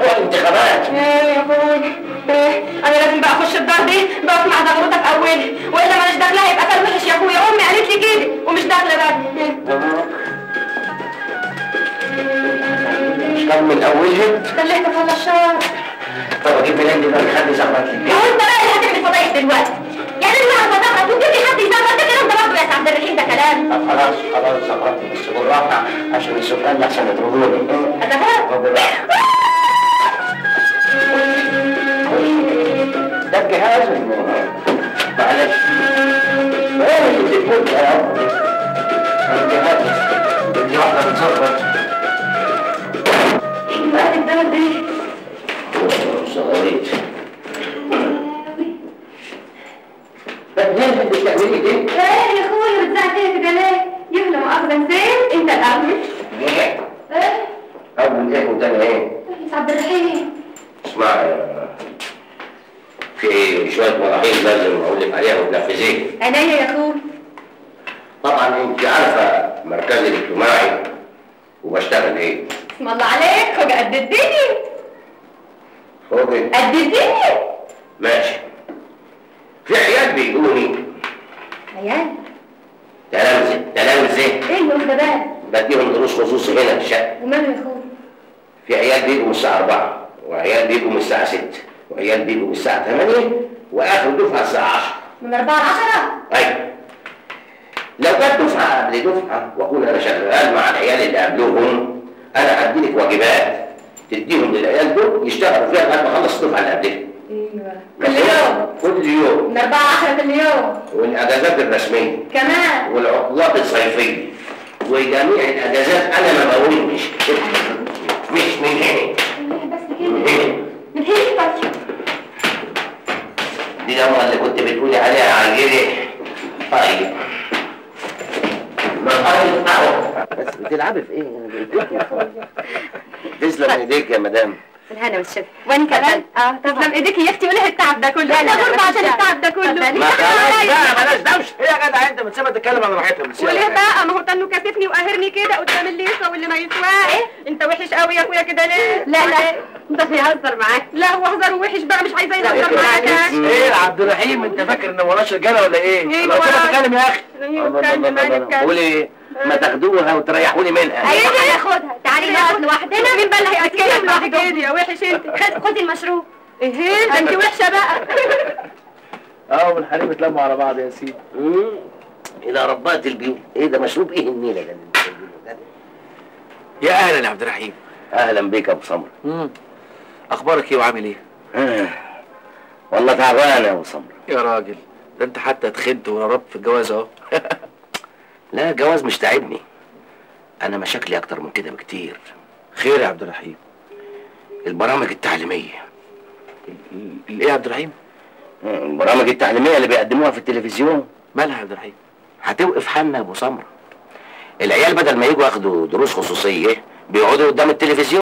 بتوع الانتخابات ايه يا اخوي ايه انا لازم بقى اخش الدار دي بقف مع زغروتك اولي والا ماليش داخله يبقى كان وحش يا اخويا امي قالت لي كده ومش داخله بقى مش كان من اولهم خليك تخلص الشهر طب اجيب منين دي بقى حد زغرت لي يا هو انت بقى اللي هتعمل فضايح دلوقتي يعني انت هتفضحك وتجيب لي حد يزغرط ده كلام ده برضه يا عبد الرحيم ده كلام طب خلاص خلاص زغرت بس بالراحه عشان السكان لحسن يضربوني انت فاهم بالراحه ده الجهاز معلش ايه اللي بتقول يا رب الجهاز دي واحده بتصرف بقى الدار دي صغيريت طب ليه انت بتعملي دي؟ ايه يا اخويا بتزعل فيا كده ليه؟ يهلا مؤاخذة زين انت الاول ليه؟ ايه اول ايه وتاني ايه؟ يا عبد الرحيم اسمع في شوية مراحيل لازم اقول لك عليها وتنفذيها عينيا يا اخويا طبعا انت عارفة مركزي الاجتماعي وبشتغل ايه؟ اسم الله عليك هو قد الدنيا فوقي قد الدنيا ماشي في عيال بيجوني عيال تلامذة تلامذة ايه اللي واخده بالك بديهم دروس خصوصي هنا في الشقة وماله يا اخويا في عيال بيجوا من الساعة 4 وعيال بيجوا من الساعة 6 وعيال بيجوا من الساعة 8 وآخر دفعة الساعة 10 من أربعة لعشرة أيوة لو جت دفعة قبل دفعة وأكون أنا شغال مع العيال اللي قبلهم أنا هديلك واجبات تديهم للعيال دول يشتغلوا فيها لغاية ما أخلص الدفعة اللي قبلها ايوه بس كل يوم كل يوم من أربعة لعشرة كل يوم والأجازات الرسمية كمان والعطلات الصيفية وجميع الأجازات أنا ما بقولش مش من هنا بس من كده هنا من هنا بس دي الأمة اللي كنت بتقولي عليها عجينة طيب ما طيب أهو بس بتلعبي في إيه؟ تسلم ايديك يا مدام الهنا والشفا وين كمان؟ اه طبعا تسلم ايديك يا اختي وليه التعب ده كله؟ لا غربة عشان التعب ده كله ما خلاص بقى بلاش دوش ايه يا جدع انت بتسيبها تتكلم على راحتها وليه بقى ما هو تنو كاسفني وقاهرني كده قدام اللي يسوى واللي ما يسواش انت وحش قوي يا اخويا كده ليه؟ لا لا انت بيهزر معاك لا هو هزار وحش بقى مش عايزاه يهزر معاك ايه يا عبد الرحيم انت فاكر ان وراش رجاله ولا ايه؟ إيه لو كده وراش؟ تتكلم يا اخي قولي ما تاخدوها وتريحوني منها ايوه هناخدها تعالي نقعد لوحدنا مين بقى اللي هيتكلم لوحده يا وحش انت خد خدي المشروب ايه ده انت وحشه بقى اه والحريم اتلموا على بعض يا سيدي مم. الى ربات البيوت ايه ده مشروب ايه النيله ده اللي بتقولوا ده؟ يا اهلا يا عبد الرحيم اهلا بيك يا ابو سمره امم اخبارك ايه وعامل ايه؟ آه. والله تعبان يا ابو سمره يا راجل ده انت حتى اتخنت وربت في الجواز اهو لا الجواز مش تعبني انا مشاكلي اكتر من كده بكتير خير يا عبد الرحيم البرامج التعليميه ال- ايه يا عبد الرحيم؟ آه، البرامج التعليميه اللي بيقدموها في التلفزيون مالها يا عبد الرحيم؟ هتوقف حالنا يا ابو سمره العيال بدل ما يجوا ياخدوا دروس خصوصيه بيقعدوا قدام التلفزيون